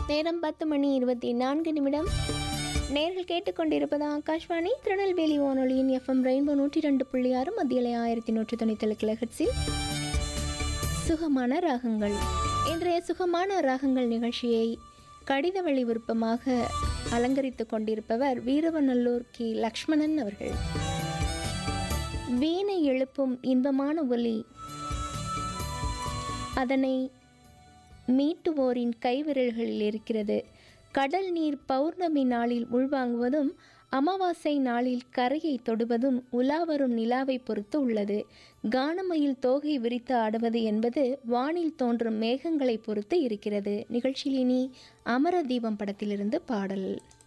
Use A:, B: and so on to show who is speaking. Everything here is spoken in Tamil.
A: நேரம் பத்து மணி இருபத்தி நான்கு நிமிடம் நேர்கள் கேட்டுக்கொண்டிருப்பது ஆகாஷ்வாணி திருநெல்வேலி வானொலியின் எஃப்எம் ரெயின்போ நூற்றி ரெண்டு புள்ளி ஆறு மத்தியலை ஆயிரத்தி நூற்றி தொண்ணூற்றி கிலகட்ஸில் சுகமான ராகங்கள் இன்றைய சுகமான ராகங்கள் நிகழ்ச்சியை கடித வழி விருப்பமாக அலங்கரித்து கொண்டிருப்பவர் வீரவநல்லூர் கி லக்ஷ்மணன் அவர்கள் வீணை எழுப்பும் இன்பமான ஒலி அதனை மீட்டுவோரின் கைவிரல்களில் இருக்கிறது கடல் நீர் பௌர்ணமி நாளில் உள்வாங்குவதும் அமாவாசை நாளில் கரையை தொடுவதும் உலாவரும் நிலாவை பொறுத்து உள்ளது கானமயில் தோகை விரித்து ஆடுவது என்பது வானில் தோன்றும் மேகங்களை பொறுத்து இருக்கிறது நிகழ்ச்சியில் இனி அமர தீபம் படத்திலிருந்து பாடல்